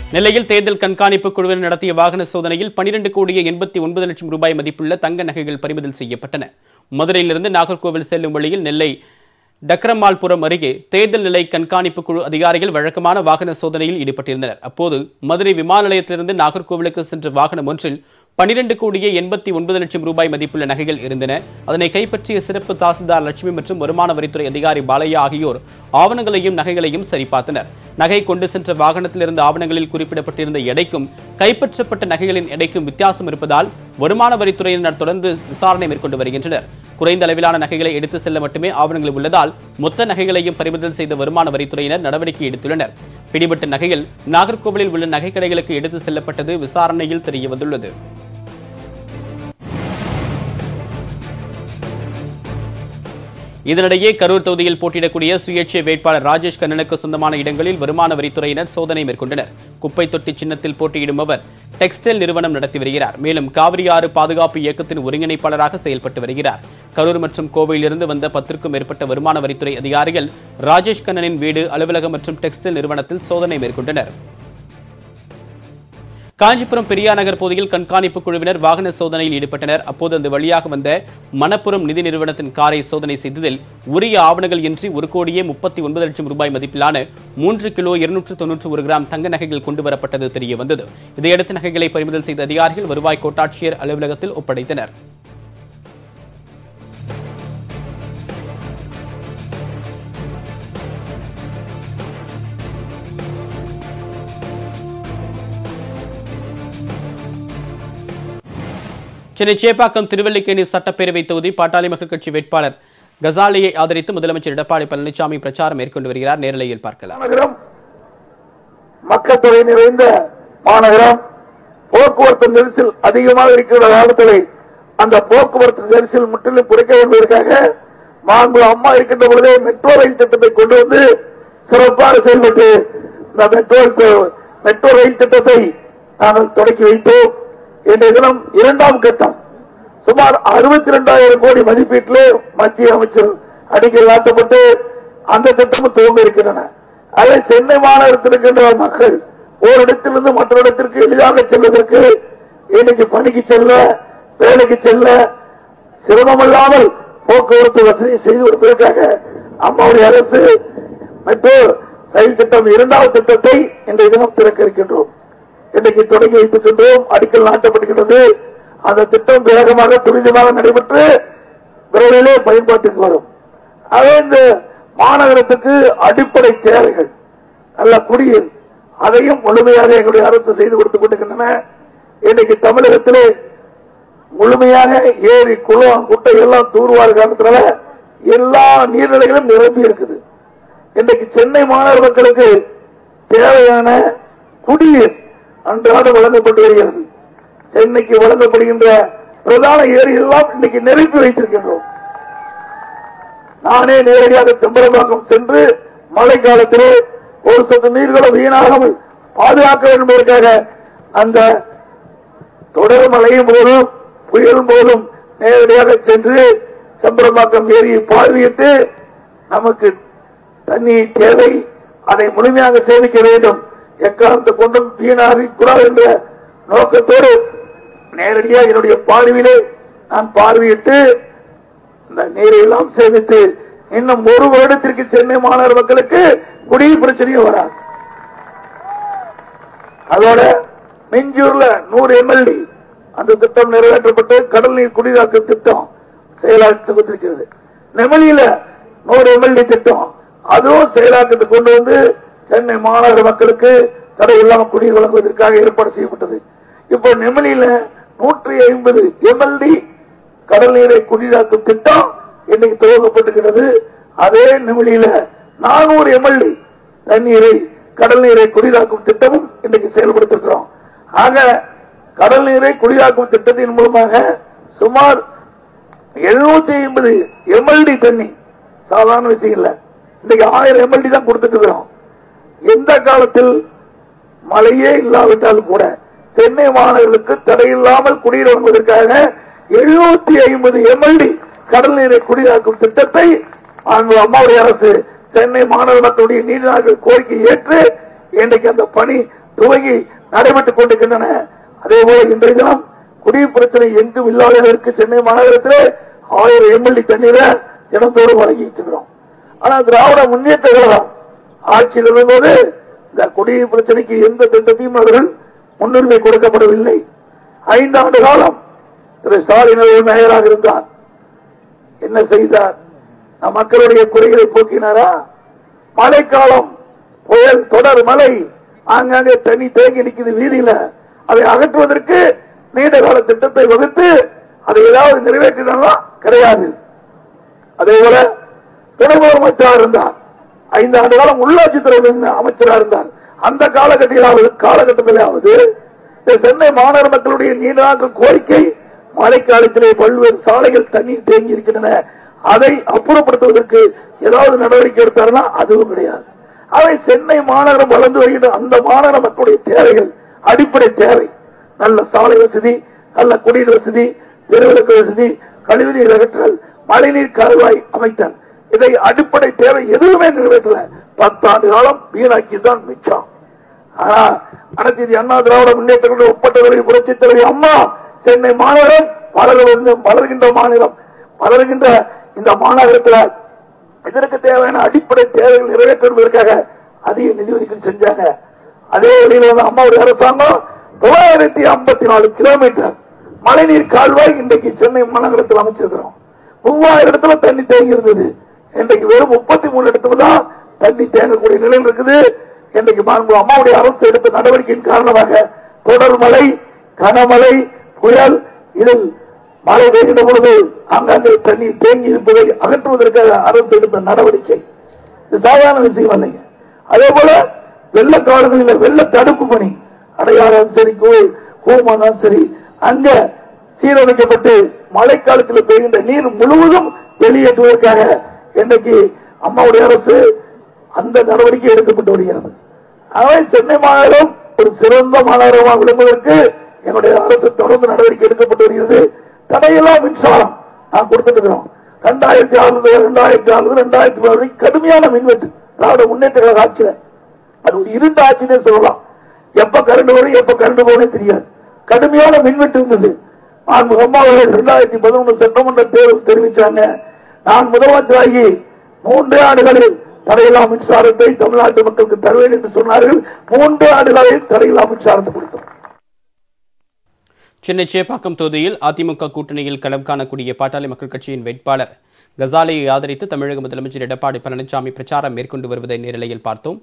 நெல்லையில் தேர்தல் கண்காணிப்பு குழுவினர் நடத்திய வாகன சோதனையில் 12 கோடியே எண்பத்தி ஒன்பது லட்சம் ரூபாய் மதிப்புள்ள தங்க நகைகள் பறிமுதல் செய்யப்பட்டன மதுரையிலிருந்து நாகர்கோவில் செல்லும் வழியில் நெல்லை டக்கரமால்புரம் அருகே தேர்தல் நிலை கண்காணிப்பு குழு அதிகாரிகள் வழக்கமான வாகன சோதனையில் ஈடுபட்டிருந்தனர் அப்போது மதுரை விமான நிலையத்திலிருந்து நாகர்கோவிலுக்கு சென்ற வாகனம் ஒன்றில் 12 கோடியே எண்பத்தி ஒன்பது லட்சம் ரூபாய் மதிப்புள்ள நகைகள் இருந்தன அதனை கைப்பற்றிய சிறப்பு தாசில்தார் லட்சுமி மற்றும் வருமான வரித்துறை அதிகாரி பாலையா ஆகியோர் ஆவணங்களையும் நகைகளையும் சரிபார்த்தனர் நகை கொண்டு சென்ற வாகனத்தில் இருந்த ஆவணங்களில் குறிப்பிடப்பட்டிருந்த எடைக்கும் கைப்பற்றப்பட்ட நகைகளின் எடைக்கும் வித்தியாசம் இருப்பதால் வருமான வரித்துறையினர் தொடர்ந்து விசாரணை மேற்கொண்டு வருகின்றனர் குறைந்த அளவிலான நகைகளை எடுத்து செல்ல மட்டுமே ஆவணங்கள் உள்ளதால் மொத்த நகைகளையும் பறிமுதல் செய்த வருமான வரித்துறையினர் நடவடிக்கை எடுத்துள்ளனர் பிடிபட்ட நகைகள் நாகர்கோவிலில் உள்ள நகைக்கடைகளுக்கு எடுத்து செல்லப்பட்டது விசாரணையில் தெரியவந்துள்ளது இதனிடையே கரூர் தொகுதியில் போட்டியிடக்கூடிய சுயேட்சை வேட்பாளர் ராஜேஷ் கண்ணனுக்கு சொந்தமான இடங்களில் வருமான வரித்துறையினர் சோதனை மேற்கொண்டனர் குப்பை தொட்டி சின்னத்தில் போட்டியிடும் அவர் டெக்ஸ்டைல் நிறுவனம் நடத்தி வருகிறார் மேலும் காவிரி ஆறு பாதுகாப்பு இயக்கத்தின் ஒருங்கிணைப்பாளராக செயல்பட்டு வருகிறார் கரூர் மற்றும் கோவையிலிருந்து வந்த பத்திற்கும் மேற்பட்ட வருமான வரித்துறை அதிகாரிகள் ராஜேஷ் கண்ணனின் வீடு அலுவலகம் மற்றும் டெக்ஸ்டைல் நிறுவனத்தில் சோதனை மேற்கொண்டனர் காஞ்சிபுரம் பெரியார் நகர் பகுதியில் கண்காணிப்பு குழுவினர் வாகன சோதனையில் ஈடுபட்டனர் அப்போது அந்த வழியாக வந்த மணப்புரம் நிதி நிறுவனத்தின் காரை சோதனை செய்ததில் உரிய ஆவணங்கள் இன்றி ஒரு கோடியே முப்பத்தி ஒன்பது லட்சம் ரூபாய் மதிப்பிலான மூன்று கிலோ இருநூற்று தொன்னூற்று ஒரு கிராம் தங்க நகைகள் கொண்டு வரப்பட்டது தெரிய வந்தது இதையடுத்து நகைகளை பறிமுதல் செய்த அதிகாரிகள் வருவாய் கோட்டாட்சியர் அலுவலகத்தில் ஒப்படைத்தனர் சென்னை சேப்பாக்கம் திருவல்லிக்கேணி சட்டப்பேரவை தொகுதி பாட்டாளி மக்கள் கட்சி வேட்பாளர் கசாலியை ஆதரித்து முதலமைச்சர் எடப்பாடி பழனிசாமி பிரச்சாரம் மேற்கொண்டு வருகிறார் நேரலையில் பார்க்கலாம் மாநகரம் மக்கள் தொகை நிறைந்த மாநகரம் போக்குவரத்து நெரிசல் அதிகமாக இருக்கிற காலத்தில் அந்த போக்குவரத்து நெரிசல் முற்றிலும் குறைக்க வேண்டுவதற்காக மாண்பு அம்மா இருக்கின்ற பொழுதே மெட்ரோ ரயில் திட்டத்தை கொண்டு வந்து சிறப்பாக செயல்பட்டு இந்த மெட்ரோ மெட்ரோ ரயில் திட்டத்தை நாங்கள் தொடக்கி வைத்தோம் இன்றைய தினம் இரண்டாம் கட்டம் சுமார் அறுபத்தி ரெண்டாயிரம் கோடி மதிப்பீட்டிலே மத்திய அமைச்சர் அடிக்கல் நாட்டப்பட்டு அந்த திட்டமும் துவங்க இருக்கின்றன அதை சென்னை மாநகரத்தில் இருக்கின்ற மக்கள் ஓரிடத்திலிருந்து மற்றொரு இடத்திற்கு எளிதாக செல்வதற்கு இன்னைக்கு பணிக்கு செல்ல வேலைக்கு செல்ல சிரமமில்லாமல் போக்குவரத்து வசதி செய்து கொடுப்பதற்காக அம்மாவுடைய அரசு மெட்ரோ ரயில் திட்டம் இரண்டாவது திட்டத்தை இன்றைய தினம் திறக்க இருக்கின்றோம் இன்றைக்கு தொடங்கி வைத்திருக்கின்றோம் அடிக்கல் நாட்டப்படுகின்றது அந்த திட்டம் வேகமாக துரிதமாக நடைபெற்று விரைவிலே பயன்பாட்டுக்கு வரும் அதே இந்த மாநகரத்துக்கு அடிப்படை தேவைகள் நல்ல குடிநீர் அதையும் முழுமையாக எங்களுடைய அரசு செய்து கொடுத்துக் கொண்டிருக்கின்றன இன்னைக்கு தமிழகத்திலே முழுமையாக ஏரி குளம் குட்டை எல்லாம் தூர்வார காலத்துல எல்லா நீர்நிலைகளும் நிரம்பி இருக்குது இன்றைக்கு சென்னை மாநகர மக்களுக்கு தேவையான குடிநீர் அன்றாடம் வழங்கப்பட்டு வருகிறது சென்னைக்கு வழங்கப்படுகின்ற பிரதான ஏரி எல்லாம் இன்னைக்கு நிரப்பி வைத்திருக்கின்றோம் நானே நேரடியாக செம்பரம்பாக்கம் சென்று மழை காலத்திலே ஒரு சொட்டு நீர்களும் வீணாகாமல் பாதுகாக்க வேண்டும் என்பதற்காக அந்த தொடர் மழையும் போதும் புயலும் போதும் நேரடியாக சென்று செம்பரம்பாக்கம் ஏரியை பார்வையிட்டு நமக்கு தண்ணீர் தேவை அதை முழுமையாக சேமிக்க வேண்டும் எக்காலத்தை கொண்டும் வீணாகி கூடாது என்ற நோக்கத்தோடு நேரடியாக என்னுடைய பார்வையிலே நான் பார்வையிட்டு இந்த நீரை எல்லாம் சேமித்து இன்னும் ஒரு வருடத்திற்கு சென்னை மாநகர மக்களுக்கு குடிநீர் பிரச்சனையும் வராது அதோட மிஞ்சூர்ல நூறு எம்எல்டி அந்த திட்டம் நிறைவேற்றப்பட்டு கடல் நீர் குடிநீராக்க திட்டம் செயலாக்கப்பட்டிருக்கிறது நெமலியில நூறு எம்எல்டி திட்டம் அதுவும் செயலாக்கத்தை கொண்டு வந்து சென்னை மாநகர மக்களுக்கு தடை இல்லாமல் குடிநீர் வழங்குவதற்காக ஏற்பாடு செய்யப்பட்டது இப்ப நெமலியில நூற்றி ஐம்பது எம்எல்டி கடல் நீரை குடிநீராக்கும் திட்டம் இன்னைக்கு துவங்கப்பட்டிருக்கிறது அதே நெமலியில நானூறு எம்எல்டி தண்ணீரை கடல் நீரை குடிநீராக்கும் திட்டமும் இன்னைக்கு செயல்படுத்திருக்கிறோம் ஆக கடல் நீரை குடிநீராக்கும் திட்டத்தின் மூலமாக சுமார் எழுநூத்தி ஐம்பது எம்எல்டி தண்ணி சாதாரண விஷயம் இல்ல இன்னைக்கு ஆயிரம் எம்எல்டி தான் கொடுத்துட்டு இருக்கிறோம் எந்த காலத்தில் மழையே இல்லாவிட்டாலும் கூட சென்னை மாநகருக்கு தடையில்லாமல் குடிநீர் வழங்குவதற்காக எழுநூத்தி ஐம்பது எம்எல்டி கடல் நீரை குடிநீராக்கும் திட்டத்தை அங்கு அம்மாவுடைய அரசு சென்னை மாநகர மக்களுடைய நீண்ட நாட்கள் கோரிக்கை ஏற்று இன்றைக்கு அந்த பணி துவங்கி நடைபெற்றுக் கொண்டிருக்கின்றன அதே போல இன்றைய தினம் குடிநீர் பிரச்சனை எங்கும் இல்லாததற்கு சென்னை மாநகரத்திலே ஆயிரம் எம்எல்ஏ தண்ணீரை தினந்தோறும் வழங்கிட்டு இருக்கிறோம் ஆனா திராவிட முன்னேற்ற கழகம் ஆட்சியில் இருந்தபோது இந்த குடிநீர் பிரச்சனைக்கு எந்த திட்டத்தையும் அவர்கள் முன்னுரிமை கொடுக்கப்படவில்லை ஐந்தாண்டு காலம் திரு ஸ்டாலின் அவர்கள் மேயராக இருந்தார் என்ன செய்தார் நம் மக்களுடைய குறைகளை போக்கினாரா மழைக்காலம் புயல் தொடர் மழை ஆங்காங்கே தண்ணி தேங்கி நிற்குது வீதியில அதை அகற்றுவதற்கு நீண்ட கால திட்டத்தை வகுத்து அதை ஏதாவது நிறைவேற்றினா கிடையாது அதே போல துணை முதலமைச்சராக இருந்தார் ஐந்து ஆண்டு காலம் உள்ளாட்சித்துறை அமைச்சராக இருந்தார் அந்த காலகட்டத்திலாவது காலகட்டத்திலாவது இந்த சென்னை மாநகர மக்களுடைய நீண்ட நாட்கள் கோரிக்கை மழைக்காலத்திலே பல்வேறு சாலைகள் தண்ணீர் தேங்கி இருக்கின்றன அதை அப்புறப்படுத்துவதற்கு ஏதாவது நடவடிக்கை எடுத்தாருன்னா அதுவும் கிடையாது அவை சென்னை மாநகரம் வளர்ந்து வருகின்ற அந்த மாநகர மக்களுடைய தேவைகள் அடிப்படை தேவை நல்ல சாலை வசதி நல்ல குடிநீர் வசதி தெருவிளக்கு வசதி கழிவுநீர் அகற்றல் மழைநீர் கால்வாய் அமைத்தல் இதை அடிப்படை தேவை எதுவுமே நிறைவேற்றல பத்தாண்டு காலம் வீணாக்கி தான் மிச்சம் ஆனா அனைத்து இந்திய அண்ணா திராவிட முன்னேற்ற உட்பட்டவர்கள் புரட்சி தலைவி அம்மா சென்னை மாநகரம் வளர்கின்ற வளர்கின்ற மாநிலம் வளர்கின்ற இந்த மாநகரத்தில் இதற்கு தேவையான அடிப்படை தேவைகள் நிறைவேற்றுவதற்காக அதிக நிதி ஒதுக்கீடு செஞ்சாங்க அதே வழியில் வந்து அம்மாவுடைய அரசாங்கம் தொள்ளாயிரத்தி ஐம்பத்தி நாலு கிலோமீட்டர் மழைநீர் கால்வாய் இன்றைக்கு சென்னை மாநகரத்தில் அமைச்சிருக்கிறோம் மூவாயிரம் இடத்துல தண்ணி தேங்கி இருந்தது இன்றைக்கு வெறும் முப்பத்தி மூணு இடத்துல தான் தண்ணி தேங்கக்கூடிய நிலையில் இருக்குது இன்றைக்கு மாண்பு அம்மாவுடைய அரசு எடுத்த நடவடிக்கையின் காரணமாக தொடர் மழை கனமழை புயல் இதில் மழை பெய்கின்ற பொழுது அங்கங்கே தண்ணீர் தேங்கி இருப்பதை அகற்றுவதற்காக அரசு எடுத்த நடவடிக்கை இது சாதாரண விஷயம் இல்லைங்க அதே போல வெள்ளக்காலங்களில் வெள்ள தடுப்பு பணி அடையாளம் சரி கோயில் கூமாதான் சரி அங்க சீரமைக்கப்பட்டு மழைக்காலத்தில் பெய்கின்ற நீர் முழுவதும் வெளியேற்றுவதற்காக இன்றைக்கு அம்மாவுடைய அரசு அந்த நடவடிக்கை எடுக்கப்பட்டு வருகிறது அவை சென்னை மாநகரம் ஒரு சிறந்த மாநகரமாக விளங்குவதற்கு என்னுடைய அரசு தொடர்ந்து நடவடிக்கை எடுக்கப்பட்டு வருகிறது தடையில்லா மின்சாரம் நான் கொடுத்துருக்கிறோம் ரெண்டாயிரத்தி ஆறு ரெண்டாயிரத்தி ஆறு ரெண்டாயிரத்தி பதினொன்று வரை கடுமையான மின்வெட்டு திராவிட முன்னேற்ற கழக ஆட்சியில அது ஒரு இருண்ட ஆட்சினே சொல்லலாம் எப்ப கரண்ட் வரும் எப்ப கரண்ட் போகணும் தெரியாது கடுமையான மின்வெட்டு இருந்தது நான் அம்மாவர்கள் இரண்டாயிரத்தி பதினொன்று சட்டமன்ற தேர்தல் தெரிவிச்சாங்க நான் முதலமைச்சராகி மூன்றே ஆண்டுகளில் தடையில்லா மின்சாரத்தை தமிழ்நாட்டு மக்களுக்கு தருவேன் என்று சொன்னார்கள் மூன்று ஆண்டுகளில் தடையில்லா மின்சாரத்தை கொடுத்தோம் சென்னை சேப்பாக்கம் தொகுதியில் அதிமுக கூட்டணியில் களம் காணக்கூடிய பாட்டாளி மக்கள் கட்சியின் வேட்பாளர் கசாலியை ஆதரித்து தமிழக முதலமைச்சர் எடப்பாடி பழனிசாமி பிரச்சாரம் மேற்கொண்டு வருவதை நேரலையில் பார்த்தோம்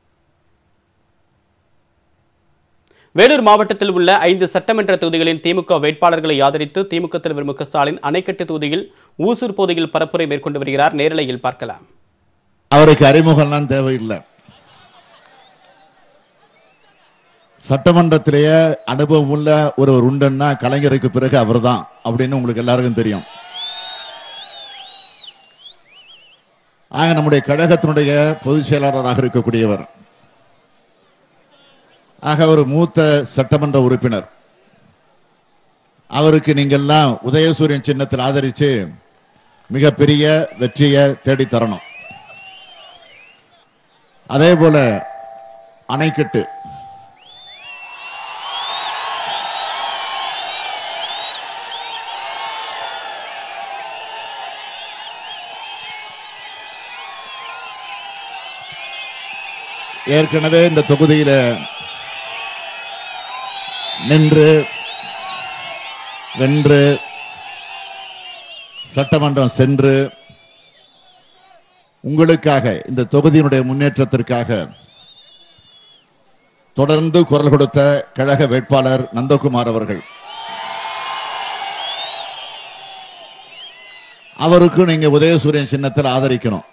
வேலூர் மாவட்டத்தில் உள்ள ஐந்து சட்டமன்ற தொகுதிகளின் திமுக வேட்பாளர்களை ஆதரித்து திமுக தலைவர் மு க ஸ்டாலின் அணைக்கட்டு தொகுதியில் ஊசூர் பகுதியில் பரப்புரை மேற்கொண்டு வருகிறார் நேரலையில் பார்க்கலாம் அவருக்கு அறிமுகம்லாம் தேவையில்லை சட்டமன்றத்திலேயே அனுபவம் உள்ள ஒரு உண்டுன்னா கலைஞருக்கு பிறகு அவர்தான் அப்படின்னு உங்களுக்கு எல்லாருக்கும் தெரியும் ஆக நம்முடைய கழகத்தினுடைய பொதுச் செயலாளராக இருக்கக்கூடியவர் ஆக ஒரு மூத்த சட்டமன்ற உறுப்பினர் அவருக்கு நீங்கெல்லாம் உதயசூரியன் சின்னத்தில் ஆதரிச்சு மிகப்பெரிய வெற்றியை தேடித் தரணும் அதே போல அணைக்கட்டு ஏற்கனவே இந்த தொகுதியில நின்று வென்று சட்டமன்றம் சென்று உங்களுக்காக இந்த தொகுதியினுடைய முன்னேற்றத்திற்காக தொடர்ந்து குரல் கொடுத்த கழக வேட்பாளர் நந்தகுமார் அவர்கள் அவருக்கு நீங்க உதயசூரியன் சின்னத்தில் ஆதரிக்கணும்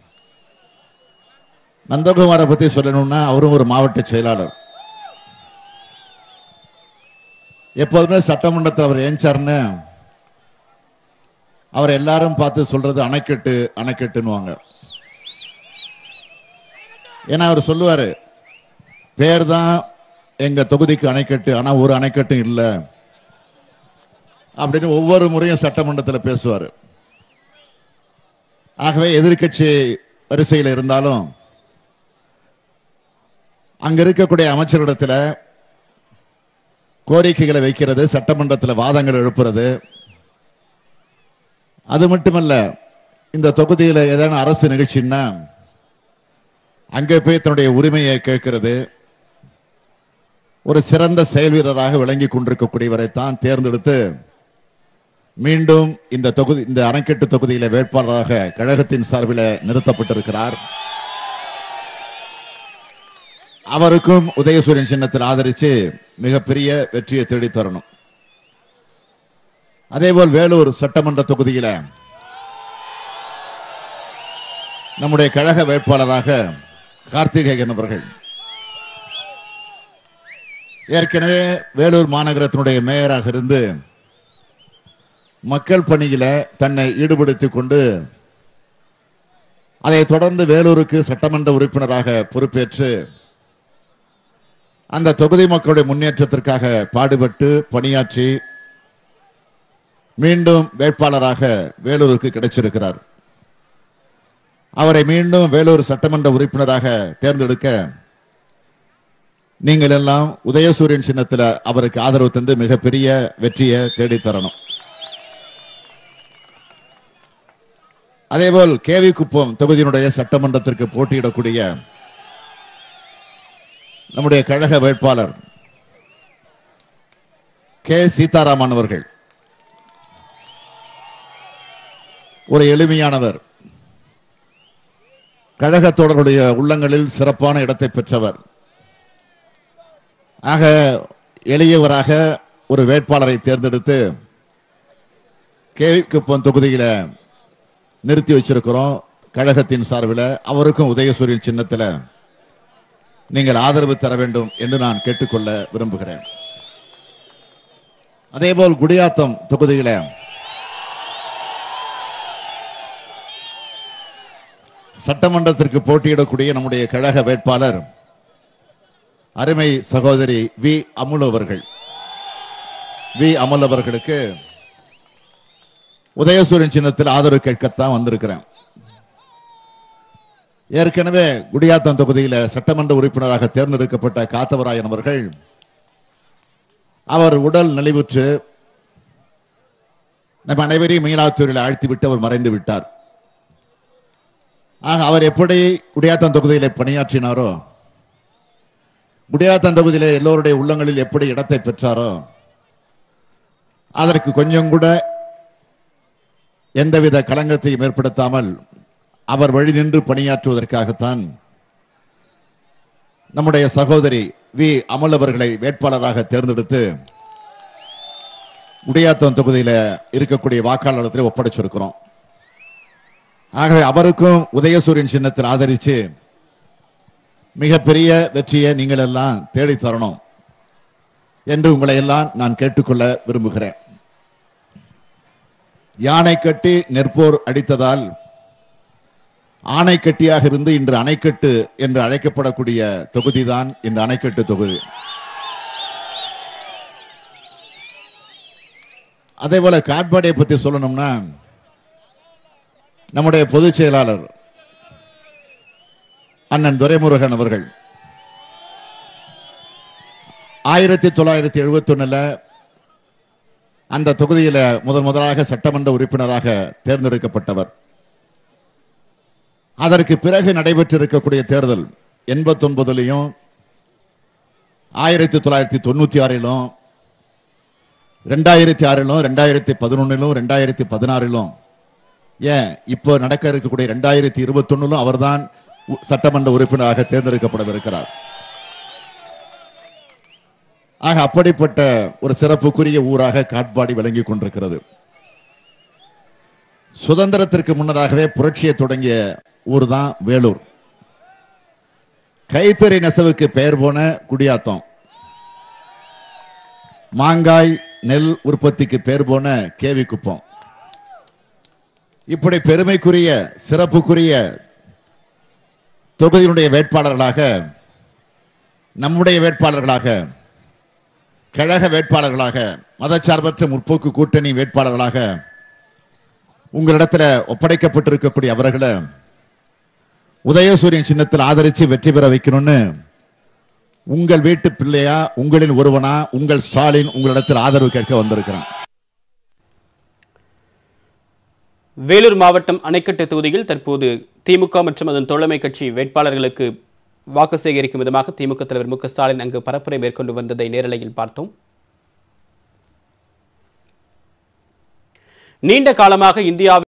நந்தகுமாரை பத்தி சொல்லணும்னா அவரும் ஒரு மாவட்ட செயலாளர் எப்போதுமே சட்டமன்றத்தில் அவர் ஏஞ்சார்னு அவர் எல்லாரும் பார்த்து சொல்றது அணைக்கட்டு அணைக்கட்டுன்னுவாங்க ஏன்னா அவர் சொல்லுவாரு பேர் தான் எங்க தொகுதிக்கு அணைக்கட்டு ஆனா ஒரு அணைக்கட்டும் இல்ல அப்படின்னு ஒவ்வொரு முறையும் சட்டமன்றத்தில் பேசுவார் ஆகவே எதிர்க்கட்சி வரிசையில் இருந்தாலும் அங்க இருக்கக்கூடிய அமைச்சரிடத்துல கோரிக்கைகளை வைக்கிறது சட்டமன்றத்தில் வாதங்கள் எழுப்புறது அது மட்டுமல்ல இந்த தொகுதியில் ஏதேனும் அரசு நிகழ்ச்சின்னா அங்கே போய் தன்னுடைய உரிமையை கேட்கிறது ஒரு சிறந்த செயல் வீரராக விளங்கி கொண்டிருக்கக்கூடியவரை தான் தேர்ந்தெடுத்து மீண்டும் இந்த தொகுதி இந்த அணைக்கட்டு தொகுதியில வேட்பாளராக கழகத்தின் சார்பில் நிறுத்தப்பட்டிருக்கிறார் அவருக்கும் உதயசூரியன் சின்னத்தில் ஆதரிச்சு மிகப்பெரிய வெற்றியை தேடித் தரணும் அதேபோல் வேலூர் சட்டமன்ற தொகுதியில நம்முடைய கழக வேட்பாளராக கார்த்திகேயன் அவர்கள் ஏற்கனவே வேலூர் மாநகரத்தினுடைய மேயராக இருந்து மக்கள் பணியில தன்னை ஈடுபடுத்திக் கொண்டு அதைத் தொடர்ந்து வேலூருக்கு சட்டமன்ற உறுப்பினராக பொறுப்பேற்று அந்த தொகுதி மக்களுடைய முன்னேற்றத்திற்காக பாடுபட்டு பணியாற்றி மீண்டும் வேட்பாளராக வேலூருக்கு கிடைச்சிருக்கிறார் அவரை மீண்டும் வேலூர் சட்டமன்ற உறுப்பினராக தேர்ந்தெடுக்க நீங்கள் எல்லாம் உதயசூரியன் சின்னத்தில் அவருக்கு ஆதரவு தந்து மிகப்பெரிய வெற்றியை தேடித் தரணும் அதேபோல் கேவி குப்பம் தொகுதியினுடைய சட்டமன்றத்திற்கு போட்டியிடக்கூடிய நம்முடைய கழக வேட்பாளர் கே சீதாராமன் அவர்கள் ஒரு எளிமையானவர் கழக தோழர்களுடைய உள்ளங்களில் சிறப்பான இடத்தை பெற்றவர் ஆக எளியவராக ஒரு வேட்பாளரை தேர்ந்தெடுத்து கேவிக்குப்பம் தொகுதியில நிறுத்தி வச்சிருக்கிறோம் கழகத்தின் சார்பில் அவருக்கும் உதயசூரியன் சின்னத்தில் நீங்கள் ஆதரவு தர வேண்டும் என்று நான் கேட்டுக்கொள்ள விரும்புகிறேன் அதேபோல் குடியாத்தம் தொகுதியில சட்டமன்றத்திற்கு போட்டியிடக்கூடிய நம்முடைய கழக வேட்பாளர் அருமை சகோதரி வி அமுல் அவர்கள் வி அமுல் அவர்களுக்கு உதயசூரியன் சின்னத்தில் ஆதரவு கேட்கத்தான் வந்திருக்கிறேன் ஏற்கனவே குடியாத்தம் தொகுதியில சட்டமன்ற உறுப்பினராக தேர்ந்தெடுக்கப்பட்ட காத்தவராயன் அவர்கள் அவர் உடல் நலிவுற்று நம்ம அனைவரையும் மீளாத்துறையில் ஆழ்த்திவிட்டு அவர் மறைந்து விட்டார் ஆக அவர் எப்படி குடியாத்தம் தொகுதியில பணியாற்றினாரோ குடியாத்தம் தொகுதியிலே எல்லோருடைய உள்ளங்களில் எப்படி இடத்தை பெற்றாரோ அதற்கு கொஞ்சம் கூட எந்தவித களங்கத்தையும் ஏற்படுத்தாமல் அவர் வழி நின்று பணியாற்றுவதற்காகத்தான் நம்முடைய சகோதரி வி அமல் அவர்களை வேட்பாளராக தேர்ந்தெடுத்து குடியாத்தம் தொகுதியில இருக்கக்கூடிய வாக்காளர்களிடத்தில் ஒப்படைச்சிருக்கிறோம் ஆகவே அவருக்கும் உதயசூரியன் சின்னத்தில் ஆதரிச்சு மிகப்பெரிய வெற்றியை நீங்கள் எல்லாம் தேடி தரணும் என்று உங்களை எல்லாம் நான் கேட்டுக்கொள்ள விரும்புகிறேன் யானை கட்டி நெற்போர் அடித்ததால் ஆணைக்கட்டியாக இருந்து இன்று அணைக்கட்டு என்று அழைக்கப்படக்கூடிய தொகுதிதான் இந்த அணைக்கட்டு தொகுதி அதே போல காட்பாடியை பத்தி சொல்லணும்னா நம்முடைய பொதுச் செயலாளர் அண்ணன் துரைமுருகன் அவர்கள் ஆயிரத்தி தொள்ளாயிரத்தி எழுபத்தி ஒண்ணுல அந்த தொகுதியில முதன் முதலாக சட்டமன்ற உறுப்பினராக தேர்ந்தெடுக்கப்பட்டவர் அதற்கு பிறகு நடைபெற்றிருக்கக்கூடிய தேர்தல் எண்பத்தி ஒன்பதுலையும் ஆயிரத்தி தொள்ளாயிரத்தி தொண்ணூத்தி ஆறிலும் ரெண்டாயிரத்தி ஆறிலும் ரெண்டாயிரத்தி பதினொன்னிலும் ரெண்டாயிரத்தி பதினாறிலும் ஏன் இப்போ நடக்க இருக்கக்கூடிய ரெண்டாயிரத்தி இருபத்தொன்னுலும் அவர்தான் உ- சட்டமன்ற உறுப்பினராக தேர்ந்தெடுக்கப்படவிருக்கிறார் ஆக அப்படிப்பட்ட ஒரு சிறப்புக்குரிய ஊராக காட்பாடி விளங்கிக் கொண்டிருக்கிறது சுதந்திரத்திற்கு முன்னதாகவே புரட்சியை தொடங்கிய ஊர் தான் வேலூர் கைத்தறி நெசவுக்கு பெயர் போன குடியாத்தம் மாங்காய் நெல் உற்பத்திக்கு பெயர் போன கேவி குப்பம் இப்படி பெருமைக்குரிய சிறப்புக்குரிய தொகுதியினுடைய வேட்பாளர்களாக நம்முடைய வேட்பாளர்களாக கழக வேட்பாளர்களாக மதச்சார்பற்ற முற்போக்கு கூட்டணி வேட்பாளர்களாக உங்களிடத்துல ஒப்படைக்கப்பட்டிருக்கக்கூடிய அவர்களை உதயசூரியன் சின்னத்தில் ஆதரிச்சு வெற்றி பெற வைக்கணும்னு உங்கள் வீட்டு பிள்ளையா உங்களின் ஒருவனா உங்கள் ஸ்டாலின் உங்களிடத்தில் ஆதரவு கேட்க வந்திருக்கிறான் வேலூர் மாவட்டம் அணைக்கட்டு தொகுதியில் தற்போது திமுக மற்றும் அதன் தோழமை கட்சி வேட்பாளர்களுக்கு வாக்கு சேகரிக்கும் விதமாக திமுக தலைவர் மு க ஸ்டாலின் அங்கு பரப்புரை மேற்கொண்டு வந்ததை நேரலையில் பார்த்தோம் நீண்ட காலமாக இந்தியாவில்